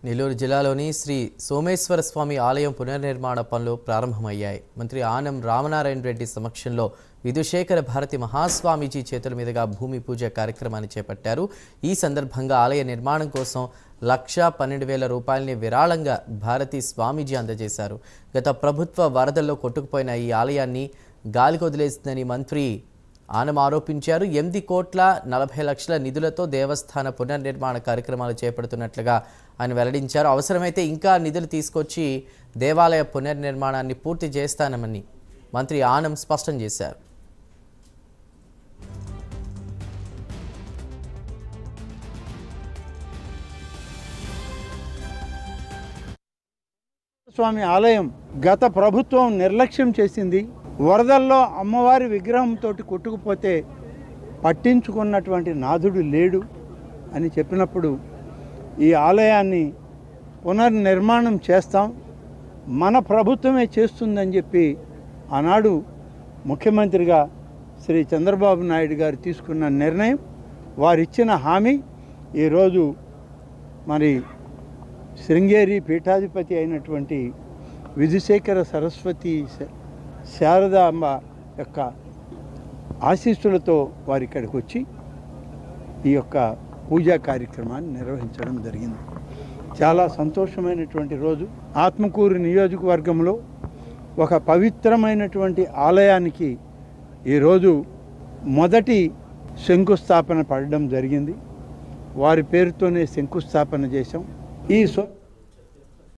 నెల్లూరు జిల్లాలోని శ్రీ సోమేశ్వర స్వామి ఆలయం పునర్నిర్మాణ పనులు ప్రారంభమయ్యాయి మంత్రి ఆనం రామనారాయణ రెడ్డి సమక్షంలో విధుశేఖర భారతి మహాస్వామీజీ చేతుల మీదుగా భూమి పూజ కార్యక్రమాన్ని చేపట్టారు ఈ సందర్భంగా ఆలయ నిర్మాణం కోసం లక్ష పన్నెండు వేల రూపాయలని విరాళంగా భారతి స్వామీజీ అందజేశారు గత ప్రభుత్వ వరదల్లో కొట్టుకుపోయిన ఈ ఆలయాన్ని గాలికి వదిలేసిందని మంత్రి ఆనం ఆరోపించారు ఎనిమిది కోట్ల నలభై లక్షల నిధులతో దేవస్థాన పునర్నిర్మాణ కార్యక్రమాలు చేపడుతున్నట్లుగా ఆయన వెల్లడించారు అవసరమైతే ఇంకా నిధులు తీసుకొచ్చి దేవాలయ పునర్నిర్మాణాన్ని పూర్తి చేస్తానని మంత్రి ఆనం స్పష్టం చేశారు స్వామి ఆలయం గత ప్రభుత్వం నిర్లక్ష్యం చేసింది వరదల్లో అమ్మవారి విగ్రహంతో కొట్టుకుపోతే పట్టించుకున్నటువంటి నాథుడు లేడు అని చెప్పినప్పుడు ఈ ఆలయాన్ని పునర్నిర్మాణం చేస్తాం మన ప్రభుత్వమే చేస్తుందని చెప్పి ఆనాడు ముఖ్యమంత్రిగా శ్రీ చంద్రబాబు నాయుడు గారు తీసుకున్న నిర్ణయం వారిచ్చిన హామీ ఈరోజు మరి శృంగేరి పీఠాధిపతి అయినటువంటి విధుశేఖర సరస్వతి శ- శారదాంబ యొక్క ఆశీస్సులతో వారి ఇక్కడికి వచ్చి ఈ యొక్క పూజా కార్యక్రమాన్ని నిర్వహించడం జరిగింది చాలా సంతోషమైనటువంటి రోజు ఆత్మకూరు నియోజకవర్గంలో ఒక పవిత్రమైనటువంటి ఆలయానికి ఈరోజు మొదటి శంకుస్థాపన పడడం జరిగింది వారి పేరుతోనే శంకుస్థాపన చేశాం ఈ స్వ